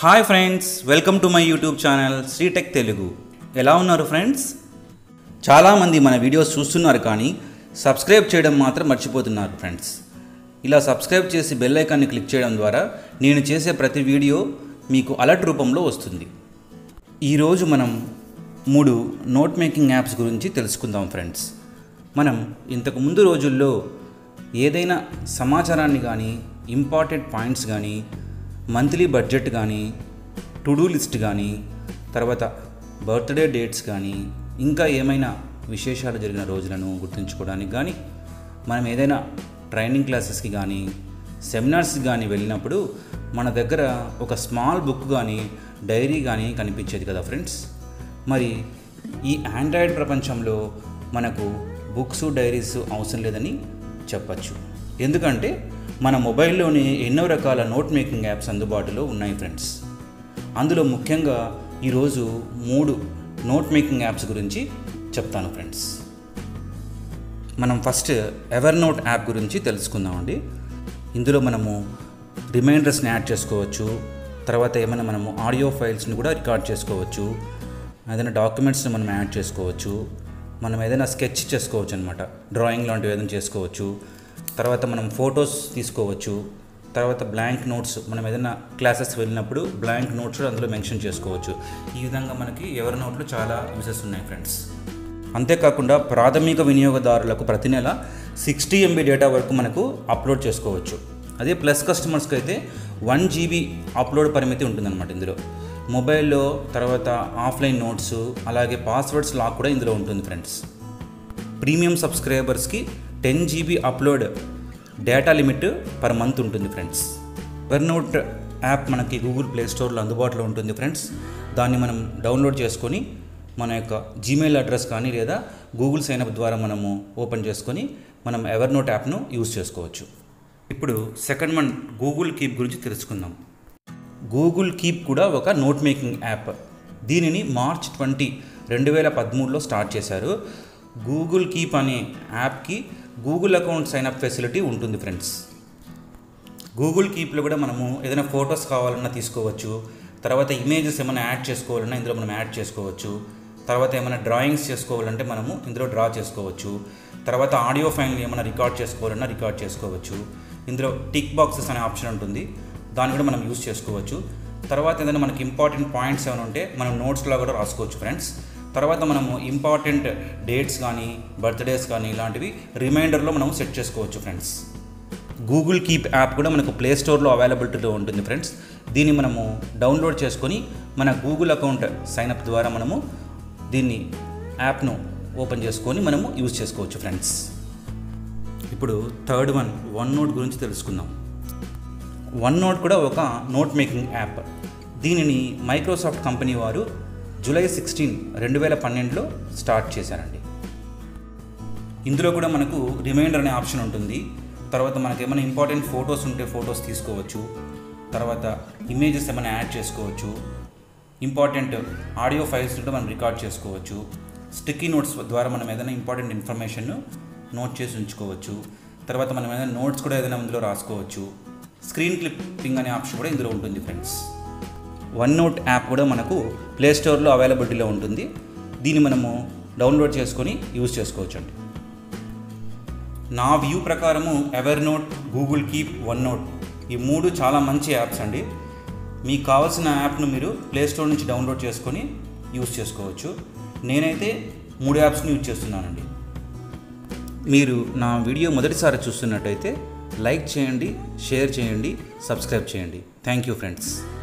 hi friends welcome to my YouTube channel Sritech Telugu ఎలా ఉన్నారు friends చాలామంది మన వీడియోస్ చూస్తున్నారు కానీ సబ్స్క్రైబ్ చేయడం మాత్రం మర్చిపోతున్నారు ఫ్రెండ్స్ ఇలా సబ్స్క్రైబ్ చేసి బెల్ ఐకాన్ని క్లిక్ చేయడం ద్వారా నేను చేసే ప్రతి వీడియో మీకు అలర్ట్ రూపంలో వస్తుంది ఈరోజు మనం మూడు నోట్ మేకింగ్ యాప్స్ గురించి తెలుసుకుందాం ఫ్రెండ్స్ మనం ఇంతకు ముందు రోజుల్లో ఏదైనా సమాచారాన్ని కానీ ఇంపార్టెంట్ పాయింట్స్ కానీ మంత్లీ బడ్జెట్ కానీ టు డూ లిస్ట్ కానీ తర్వాత బర్త్డే డేట్స్ కానీ ఇంకా ఏమైనా విశేషాలు జరిగిన రోజులను గుర్తుంచుకోవడానికి కానీ మనం ఏదైనా ట్రైనింగ్ క్లాసెస్కి కానీ సెమినార్స్కి కానీ వెళ్ళినప్పుడు మన దగ్గర ఒక స్మాల్ బుక్ కానీ డైరీ కానీ కనిపించేది కదా ఫ్రెండ్స్ మరి ఈ ఆండ్రాయిడ్ ప్రపంచంలో మనకు బుక్స్ డైరీస్ అవసరం లేదని చెప్పచ్చు ఎందుకంటే మన మొబైల్లోనే ఎన్నో రకాల నోట్ మేకింగ్ యాప్స్ అందుబాటులో ఉన్నాయి ఫ్రెండ్స్ అందులో ముఖ్యంగా ఈరోజు మూడు నోట్ మేకింగ్ యాప్స్ గురించి చెప్తాను ఫ్రెండ్స్ మనం ఫస్ట్ ఎవర్ నోట్ యాప్ గురించి తెలుసుకుందామండి ఇందులో మనము రిమైండర్స్ని యాడ్ చేసుకోవచ్చు తర్వాత ఏమైనా మనము ఆడియో ఫైల్స్ని కూడా రికార్డ్ చేసుకోవచ్చు ఏదైనా డాక్యుమెంట్స్ని మనం యాడ్ చేసుకోవచ్చు మనం ఏదైనా స్కెచ్ చేసుకోవచ్చు అనమాట డ్రాయింగ్ లాంటివి ఏదైనా చేసుకోవచ్చు తర్వాత మనం ఫొటోస్ తీసుకోవచ్చు తర్వాత బ్లాంక్ నోట్స్ మనం ఏదైనా క్లాసెస్ వెళ్ళినప్పుడు బ్లాంక్ నోట్స్ కూడా అందులో మెన్షన్ చేసుకోవచ్చు ఈ విధంగా మనకి ఎవరి నోట్లో చాలా యూసెస్ ఉన్నాయి ఫ్రెండ్స్ అంతేకాకుండా ప్రాథమిక వినియోగదారులకు ప్రతి నెల సిక్స్టీ ఎంబీ డేటా వరకు మనకు అప్లోడ్ చేసుకోవచ్చు అదే ప్లస్ కస్టమర్స్కి అయితే వన్ జీబీ అప్లోడ్ పరిమితి ఉంటుందన్నమాట ఇందులో మొబైల్లో తర్వాత ఆఫ్లైన్ నోట్స్ అలాగే పాస్వర్డ్స్ లాక్ కూడా ఇందులో ఉంటుంది ఫ్రెండ్స్ ప్రీమియం సబ్స్క్రైబర్స్కి ten GB upload data limit per month ఉంటుంది ఫ్రెండ్స్ వెర్నోట్ యాప్ మనకి గూగుల్ ప్లే స్టోర్లో అందుబాటులో ఉంటుంది ఫ్రెండ్స్ దాన్ని మనం డౌన్లోడ్ చేసుకొని మన యొక్క జీమెయిల్ అడ్రస్ కానీ లేదా గూగుల్ సైన్ అప్ ద్వారా మనము ఓపెన్ చేసుకొని మనం ఎవర్నోట్ యాప్ను యూజ్ చేసుకోవచ్చు ఇప్పుడు సెకండ్ వన్ గూగుల్ కీప్ గురించి తెలుసుకుందాం గూగుల్ కీప్ కూడా ఒక నోట్ మేకింగ్ యాప్ దీనిని మార్చ్ ట్వంటీ రెండు వేల పదమూడులో స్టార్ట్ చేశారు గూగుల్ కీప్ అనే యాప్కి Google account sign up facility ఉంటుంది ఫ్రెండ్స్ గూగుల్ కీప్లో కూడా మనము ఏదైనా ఫొటోస్ కావాలన్నా తీసుకోవచ్చు తర్వాత ఇమేజెస్ ఏమైనా యాడ్ చేసుకోవాలన్నా ఇందులో మనం యాడ్ చేసుకోవచ్చు తర్వాత ఏమైనా డ్రాయింగ్స్ చేసుకోవాలంటే మనము ఇందులో డ్రా చేసుకోవచ్చు తర్వాత ఆడియో ఫైల్ని ఏమైనా రికార్డ్ చేసుకోవాలన్నా రికార్డ్ చేసుకోవచ్చు ఇందులో టిక్ బాక్సెస్ అనే ఆప్షన్ ఉంటుంది దాన్ని కూడా మనం యూస్ చేసుకోవచ్చు తర్వాత ఏదైనా మనకి ఇంపార్టెంట్ పాయింట్స్ ఏమైనా ఉంటే మనం నోట్స్లో కూడా రాసుకోవచ్చు ఫ్రెండ్స్ తర్వాత మనము ఇంపార్టెంట్ డేట్స్ కానీ బర్త్డేస్ కానీ ఇలాంటివి రిమైండర్లో మనం సెట్ చేసుకోవచ్చు ఫ్రెండ్స్ గూగుల్ కీప్ యాప్ కూడా మనకు ప్లే స్టోర్లో అవైలబిలిటీలో ఉంటుంది ఫ్రెండ్స్ దీన్ని మనము డౌన్లోడ్ చేసుకొని మన గూగుల్ అకౌంట్ సైన్అప్ ద్వారా మనము దీన్ని యాప్ను ఓపెన్ చేసుకొని మనము యూజ్ చేసుకోవచ్చు ఫ్రెండ్స్ ఇప్పుడు థర్డ్ వన్ వన్ నోట్ గురించి తెలుసుకుందాం వన్ నోట్ కూడా ఒక నోట్ మేకింగ్ యాప్ దీనిని మైక్రోసాఫ్ట్ కంపెనీ వారు జూలై సిక్స్టీన్ రెండు వేల పన్నెండులో స్టార్ట్ చేశారండి ఇందులో కూడా మనకు రిమైండర్ అనే ఆప్షన్ ఉంటుంది తర్వాత మనకి ఏమైనా ఇంపార్టెంట్ ఫొటోస్ ఉంటే ఫొటోస్ తీసుకోవచ్చు తర్వాత ఇమేజెస్ ఏమైనా యాడ్ చేసుకోవచ్చు ఇంపార్టెంట్ ఆడియో ఫైల్స్ ఉంటే మనం రికార్డ్ చేసుకోవచ్చు స్టిక్కీ నోట్స్ ద్వారా మనం ఏదైనా ఇంపార్టెంట్ ఇన్ఫర్మేషన్ నోట్ చేసి ఉంచుకోవచ్చు తర్వాత మనం ఏదైనా నోట్స్ కూడా ఏదైనా ఇందులో రాసుకోవచ్చు స్క్రీన్ క్లిప్పింగ్ అనే ఆప్షన్ కూడా ఇందులో ఉంటుంది ఫ్రెండ్స్ వన్ నోట్ యాప్ కూడా మనకు ప్లే స్టోర్లో అవైలబిలిటీలో ఉంటుంది దీన్ని మనము డౌన్లోడ్ చేసుకొని యూజ్ చేసుకోవచ్చు అండి నా వ్యూ ప్రకారము Evernote Google Keep OneNote ఈ మూడు చాలా మంచి యాప్స్ అండి మీకు కావాల్సిన యాప్ను మీరు ప్లే స్టోర్ నుంచి డౌన్లోడ్ చేసుకొని యూజ్ చేసుకోవచ్చు నేనైతే మూడు యాప్స్ని యూజ్ చేస్తున్నానండి మీరు నా వీడియో మొదటిసారి చూస్తున్నట్టయితే లైక్ చేయండి షేర్ చేయండి సబ్స్క్రైబ్ చేయండి థ్యాంక్ యూ ఫ్రెండ్స్